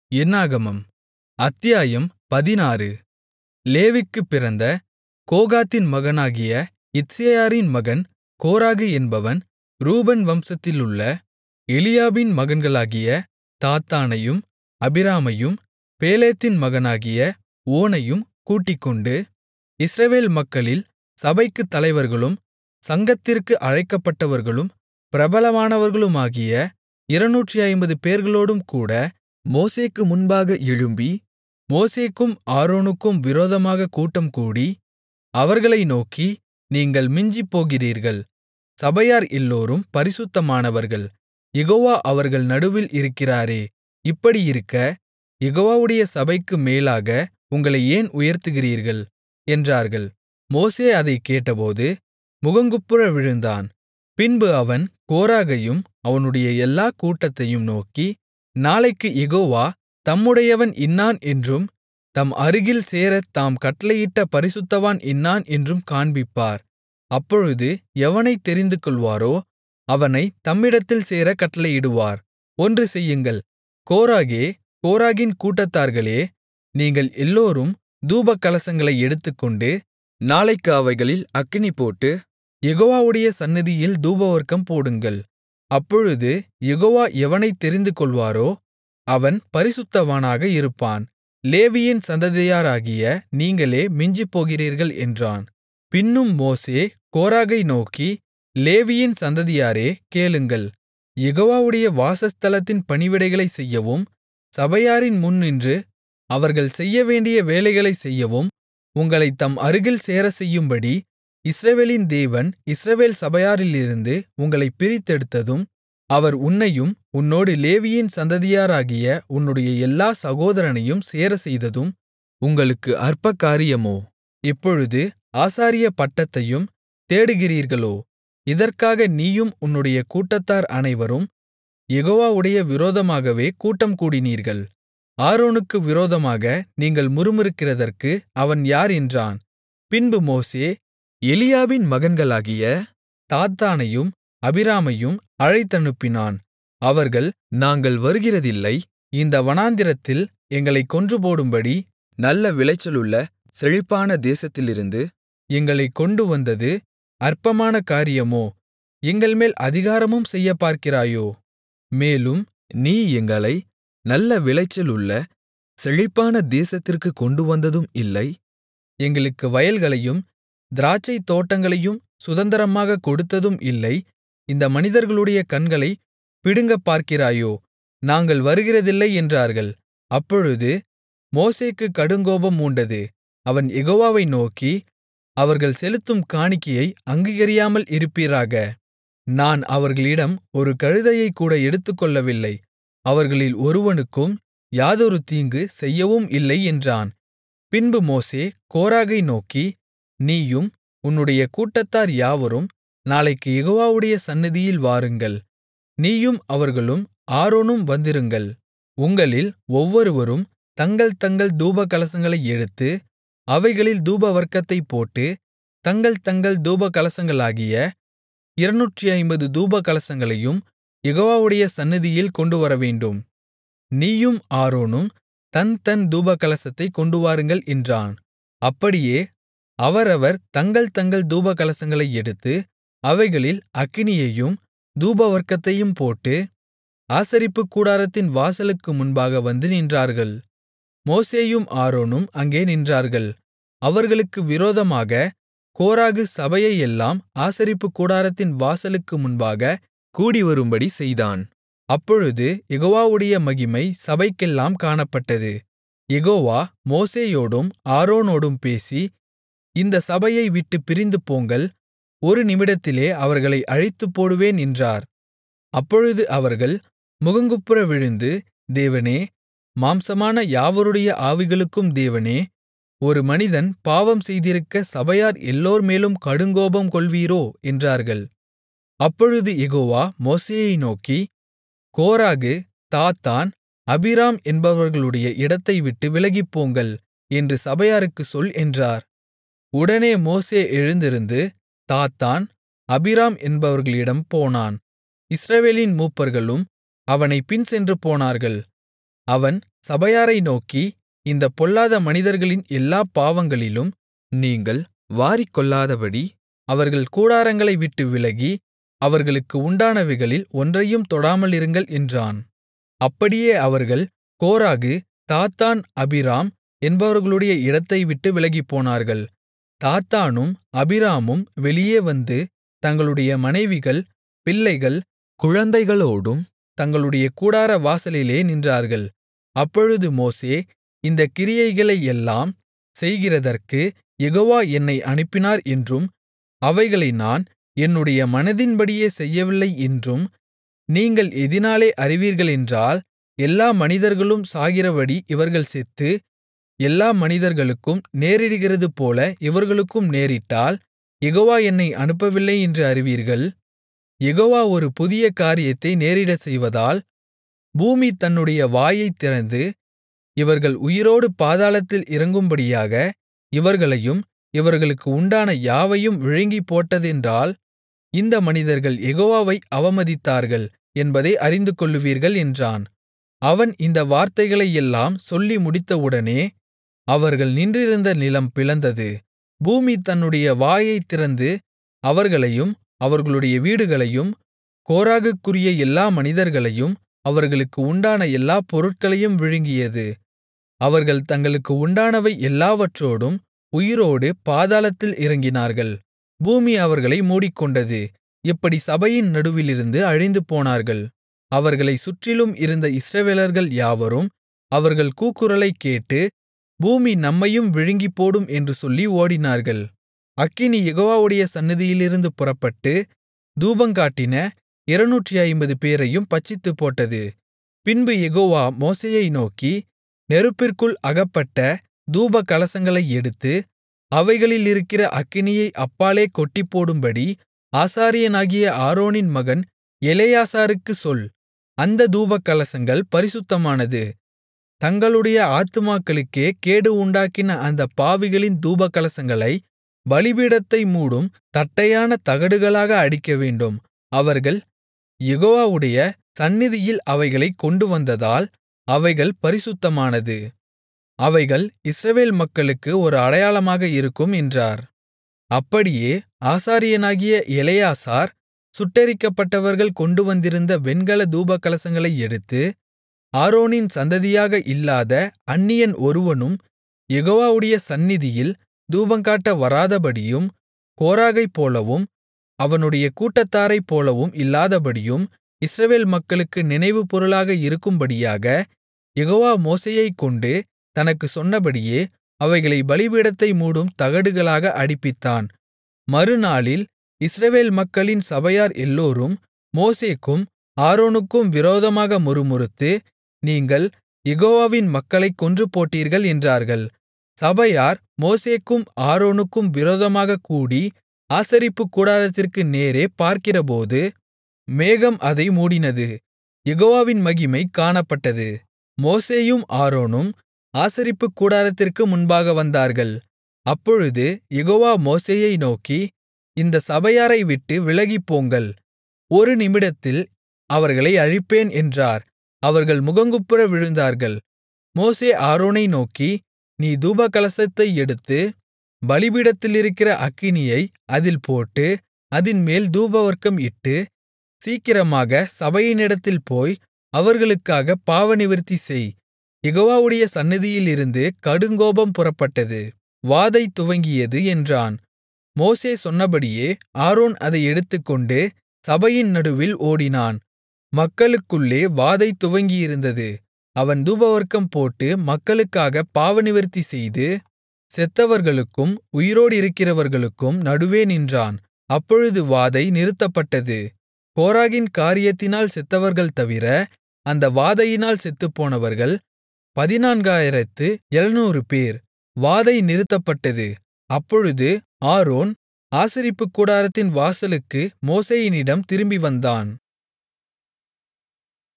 என்னாகமம் அத்தியாயம் பதினாறு லேவிக்குப் பிறந்த கோகாத்தின் மகனாகிய இத்சேயாரின் மகன் கோராகு என்பவன் ரூபன் வம்சத்திலுள்ள எலியாபின் மகன்களாகிய தாத்தானையும் அபிராமையும் பேலேத்தின் மகனாகிய ஓனையும் கூட்டிக்கொண்டு இஸ்ரவேல் மக்களில் சபைக்குத் தலைவர்களும் சங்கத்திற்கு அழைக்கப்பட்டவர்களும் பிரபலமானவர்களுமாகிய இருநூற்றைம்பது பேர்களோடும்கூட மோசேக்கு முன்பாக எழும்பி மோசேக்கும் ஆரோனுக்கும் விரோதமாகக் கூட்டம்கூடி அவர்களை நோக்கி நீங்கள் மிஞ்சிப்போகிறீர்கள் சபையார் எல்லோரும் பரிசுத்தமானவர்கள் யெகோவா அவர்கள் நடுவில் இருக்கிறாரே இப்படியிருக்க யெகோவாவுடைய சபைக்கு மேலாக உங்களை ஏன் உயர்த்துகிறீர்கள் என்றார்கள் மோசே அதைக் கேட்டபோது முகங்குப்புற விழுந்தான் பின்பு அவன் கோராகையும் அவனுடைய எல்லாக் கூட்டத்தையும் நோக்கி நாளைக்குக் யெகோவா தம்முடையவன் இன்னான் என்றும் தம் அருகில் சேரத் தாம் கட்டளையிட்ட பரிசுத்தவான் இன்னான் என்றும் காண்பிப்பார் அப்பொழுது எவனைத் தெரிந்துகொள்வாரோ அவனைத் தம்மிடத்தில் சேரக் கட்டளையிடுவார் ஒன்று செய்யுங்கள் கோராகே கோராகின் கூட்டத்தார்களே நீங்கள் எல்லோரும் தூபகலசங்களை எடுத்துக்கொண்டு நாளைக்கு அவைகளில் அக்கினிபோட்டு யெகோவாவுடைய சந்நிதியில் தூபவர்க்கம் போடுங்கள் அப்பொழுது யெகோவா எவனைத் தெரிந்துகொள்வாரோ அவன் பரிசுத்தவானாக இருப்பான் லேவியின் சந்ததியாராகிய நீங்களே மிஞ்சிப்போகிறீர்கள் என்றான் பின்னும் மோசே கோராகை நோக்கி லேவியின் சந்ததியாரே கேளுங்கள் யெகோவாவுடைய வாசஸ்தலத்தின் பணிவிடைகளைச் செய்யவும் சபையாரின் முன்னின்று அவர்கள் செய்யவேண்டிய வேலைகளைச் செய்யவும் உங்களைத் தம் அருகில் சேரச்செய்யும்படி இஸ்ரவேலின் தேவன் இஸ்ரவேல் சபையாரிலிருந்து உங்களைப் பிரித்தெடுத்ததும் அவர் உன்னையும் உன்னோடு லேவியின் சந்ததியாராகிய உன்னுடைய எல்லா சகோதரனையும் சேரச்செய்ததும் உங்களுக்கு அற்ப காரியமோ இப்பொழுது ஆசாரிய பட்டத்தையும் தேடுகிறீர்களோ இதற்காக நீயும் உன்னுடைய கூட்டத்தார் அனைவரும் யெகோவாவுடைய விரோதமாகவே கூட்டம் கூடினீர்கள் ஆரோனுக்கு விரோதமாக நீங்கள் முறுமுறுக்கிறதற்கு அவன் யார் என்றான் பின்பு மோசே எலியாபின் மகன்களாகிய தாத்தானையும் அபிராமையும் அழைத்தனுப்பினான் அவர்கள் நாங்கள் வருகிறதில்லை இந்த வனாந்திரத்தில் எங்களைக் கொன்றுபோடும்படி நல்ல விளைச்சலுள்ள செழிப்பான தேசத்திலிருந்து எங்களைக் கொண்டுவந்தது அற்பமான காரியமோ எங்கள்மேல் அதிகாரமும் செய்யப் பார்க்கிறாயோ மேலும் நீ எங்களை நல்ல விளைச்சலுள்ள செழிப்பான தேசத்திற்குக் கொண்டுவந்ததும் இல்லை எங்களுக்கு வயல்களையும் திராட்சைத் தோட்டங்களையும் சுதந்தரமாகக் கொடுத்ததும் இல்லை இந்த மனிதர்களுடைய கண்களைப் பிடுங்கப் பார்க்கிறாயோ நாங்கள் வருகிறதில்லை என்றார்கள் அப்பொழுது மோசேக்குக் கடுங்கோபம் மூண்டது அவன் யெகோவாவை நோக்கி அவர்கள் செலுத்தும் காணிக்கையை அங்கீகரியாமல் இருப்பீராக நான் அவர்களிடம் ஒரு கழுதையைக்கூட எடுத்துக்கொள்ளவில்லை அவர்களில் ஒருவனுக்கும் யாதொரு தீங்கு செய்யவும் இல்லை என்றான் பின்பு மோசே கோராகை நோக்கி நீயும் உன்னுடைய கூட்டத்தார் யாவரும் நாளைக்கு யெகோவாவுடைய சந்நிதியில் வாருங்கள் நீயும் அவர்களும் ஆரோனும் வந்திருங்கள் உங்களில் ஒவ்வொருவரும் தங்கள் தங்கள் தூபகலசங்களை எடுத்து அவைகளில் தூபவர்க்கத்தைப் போட்டு தங்கள் தங்கள் தூபகலசங்களாகிய இருநூற்றைம்பது தூபகலசங்களையும் யெகோவாவுடைய சந்நிதியில் கொண்டுவரவேண்டும் நீயும் ஆரோனும் தன் தன் தூபகலசத்தைக் கொண்டுவாருங்கள் என்றான் அப்படியே அவரவர் தங்கள் தங்கள் தூபகலசங்களை எடுத்து அவைகளில் அக்கினியையும் தூபவர்க்கத்தையும் போட்டு ஆசரிப்புக் கூடாரத்தின் வாசலுக்கு முன்பாக வந்து நின்றார்கள் மோசேயும் ஆரோனும் அங்கே நின்றார்கள் அவர்களுக்கு விரோதமாக கோராகு சபையையெல்லாம் ஆசரிப்புக் கூடாரத்தின் வாசலுக்கு முன்பாக கூடிவரும்படி செய்தான் அப்பொழுது யெகோவாவுடைய மகிமை சபைக்கெல்லாம் காணப்பட்டது யெகோவா மோசேயோடும் ஆரோனோடும் பேசி இந்த சபையை விட்டுப் பிரிந்து போங்கள் ஒரு நிமிடத்திலே அவர்களை அழித்துப்போடுவேன் என்றார் அப்பொழுது அவர்கள் முகங்குப்புற விழுந்து தேவனே மாம்சமான யாவருடைய ஆவிகளுக்கும் தேவனே ஒரு மனிதன் பாவம் செய்திருக்க சபையார் எல்லோர் மேலும் கடுங்கோபம் கொள்வீரோ என்றார்கள் அப்பொழுது யெகோவா மோசேயை நோக்கி கோராகு தாத்தான் அபிராம் என்பவர்களுடைய இடத்தை விட்டு விலகிப்போங்கள் என்று சபையாருக்குச் சொல் என்றார் உடனே மோசே எழுந்திருந்து தாத்தான் அபிராம் என்பவர்களிடம் போனான் இஸ்ரவேலின் மூப்பர்களும் அவனைப் பின்சென்று போனார்கள் அவன் சபையாரை நோக்கி இந்தப் பொல்லாத மனிதர்களின் எல்லாப் பாவங்களிலும் நீங்கள் வாரிக்கொள்ளாதபடி அவர்கள் கூடாரங்களை விட்டு விலகி அவர்களுக்கு உண்டானவைகளில் ஒன்றையும் தொடாமலிருங்கள் என்றான் அப்படியே அவர்கள் கோராகு தாத்தான் அபிராம் என்பவர்களுடைய இடத்தைவிட்டு விலகிப்போனார்கள் தாத்தானும் அபிராமும் வெளியே வந்து தங்களுடைய மனைவிகள் பிள்ளைகள் குழந்தைகளோடும் தங்களுடைய கூடார வாசலிலே நின்றார்கள் அப்பொழுது மோசே இந்தக் கிரியைகளையெல்லாம் செய்கிறதற்கு யெகோவா என்னை அனுப்பினார் என்றும் அவைகளை நான் என்னுடைய மனதின்படியே செய்யவில்லை என்றும் நீங்கள் எதினாலே அறிவீர்களென்றால் எல்லா மனிதர்களும் சாகிறபடி இவர்கள் செத்து எல்லா மனிதர்களுக்கும் நேரிடுகிறதுபோல இவர்களுக்கும் நேரிட்டால் யெகோவா என்னை அனுப்பவில்லை என்று அறிவீர்கள் யெகோவா ஒரு புதிய காரியத்தை நேரிடச் செய்வதால் பூமி தன்னுடைய வாயைத் திறந்து இவர்கள் உயிரோடு பாதாளத்தில் இறங்கும்படியாக இவர்களையும் இவர்களுக்கு உண்டான யாவையும் விழுங்கிப்போட்டதென்றால் இந்த மனிதர்கள் யெகோவாவை அவமதித்தார்கள் என்பதை அறிந்துகொள்ளுவீர்கள் என்றான் அவன் இந்த வார்த்தைகளையெல்லாம் சொல்லி முடித்தவுடனே அவர்கள் நின்றிருந்த நிலம் பிளந்தது பூமி தன்னுடைய வாயைத் திறந்து அவர்களையும் அவர்களுடைய வீடுகளையும் கோராகுக்குரிய எல்லா மனிதர்களையும் அவர்களுக்கு உண்டான எல்லாப் பொருட்களையும் விழுங்கியது அவர்கள் தங்களுக்கு உண்டானவை எல்லாவற்றோடும் உயிரோடு பாதாளத்தில் இறங்கினார்கள் பூமி அவர்களை மூடிக்கொண்டது இப்படி சபையின் நடுவிலிருந்து அழிந்துபோனார்கள் அவர்களைச் சுற்றிலும் இருந்த இஸ்ரவேலர்கள் யாவரும் அவர்கள் கூக்குரலைக் கேட்டு பூமி நம்மையும் விழுங்கிப்போடும் என்று சொல்லி ஓடினார்கள் அக்கினி யெகோவாவுடைய சந்நிதியிலிருந்து புறப்பட்டு தூபங்காட்டின இருநூற்று ஐம்பது பேரையும் பட்சித்துப்போட்டது பின்பு யெகோவா மோசேயை நோக்கி நெருப்பிற்குள் அகப்பட்ட தூபகலசங்களை எடுத்து அவைகளிலிருக்கிற அக்கினியை அப்பாலே கொட்டிப்போடும்படி ஆசாரியனாகிய ஆரோனின் மகன் எலெயாசாருக்குச் சொல் அந்த தூபகலசங்கள் பரிசுத்தமானது தங்களுடைய ஆத்துமாக்களுக்கே கேடு உண்டாக்கின அந்தப் பாவிகளின் தூபகலசங்களை பலிபீடத்தை மூடும் தட்டையான தகடுகளாக அடிக்கவேண்டும் அவர்கள் யெகோவாவுடைய சந்நிதியில் அவைகளைக் கொண்டுவந்ததால் அவைகள் பரிசுத்தமானது அவைகள் இஸ்ரவேல் மக்களுக்கு ஒரு அடையாளமாக இருக்கும் என்றார் அப்படியே ஆசாரியனாகிய எலெயாசார் சுட்டெரிக்கப்பட்டவர்கள் கொண்டுவந்திருந்த வெண்கல தூபகலசங்களை எடுத்து ஆரோனின் சந்ததியாக இல்லாத அந்நியன் ஒருவனும் யெகோவாவுடைய சந்நிதியில் தூபங்காட்ட வராதபடியும் கோராகைப்போலவும் அவனுடைய கூட்டத்தாரைப் போலவும் இல்லாதபடியும் இஸ்ரவேல் மக்களுக்கு நினைவு பொருளாக இருக்கும்படியாக யெகோவா மோசேயைக்கொண்டு தனக்குச் சொன்னபடியே அவைகளை பலிபீடத்தை மூடும் தகடுகளாக அடிப்பித்தான் மறுநாளில் இஸ்ரவேல் மக்களின் சபையார் எல்லோரும் மோசேக்கும் ஆரோனுக்கும் விரோதமாக முறுமுறுத்து நீங்கள் யெகோவாவின் மக்களைக் கொன்றுபோட்டீர்கள் என்றார்கள் சபையார் மோசேக்கும் ஆரோனுக்கும் விரோதமாகக் கூடி ஆசரிப்புக் கூடாரத்திற்கு நேரே பார்க்கிறபோது மேகம் அதை மூடினது யெகோவாவின் மகிமை காணப்பட்டது மோசேயும் ஆரோனும் ஆசரிப்புக் கூடாரத்திற்கு முன்பாக வந்தார்கள் அப்பொழுது யெகோவா மோசேயை நோக்கி இந்த சபையாரை விட்டு விலகிப்போங்கள் ஒரு நிமிடத்தில் அவர்களை அழிப்பேன் என்றார் அவர்கள் முகங்குப்புற விழுந்தார்கள் மோசே ஆரோனை நோக்கி நீ தூபகலசத்தை எடுத்து பலிபீடத்திலிருக்கிற அக்கினியை அதில் போட்டு அதின்மேல் தூபவர்க்கம் இட்டு சீக்கிரமாக சபையினிடத்தில் போய் அவர்களுக்காகப் பாவநிவிர்த்தி செய் யெகோவாவுடைய சந்நிதியிலிருந்து கடுங்கோபம் புறப்பட்டது வாதை துவங்கியது என்றான் மோசே சொன்னபடியே ஆரோன் அதை எடுத்துக்கொண்டு சபையின் நடுவில் ஓடினான் மக்களுக்குள்ளே வாதை துவங்கியிருந்தது அவன் தூபவர்க்கம் போட்டு மக்களுக்காகப் பாவநிவிர்த்தி செய்து செத்தவர்களுக்கும் உயிரோடிருக்கிறவர்களுக்கும் நடுவே நின்றான் அப்பொழுது வாதை நிறுத்தப்பட்டது கோராகின் காரியத்தினால் செத்தவர்கள் தவிர அந்த வாதையினால் செத்துப்போனவர்கள் பதினான்காயிரத்து எழுநூறு பேர் வாதை நிறுத்தப்பட்டது அப்பொழுது ஆரோன் ஆசரிப்புக் கூடாரத்தின் வாசலுக்கு மோசேயினிடம் திரும்பி வந்தான்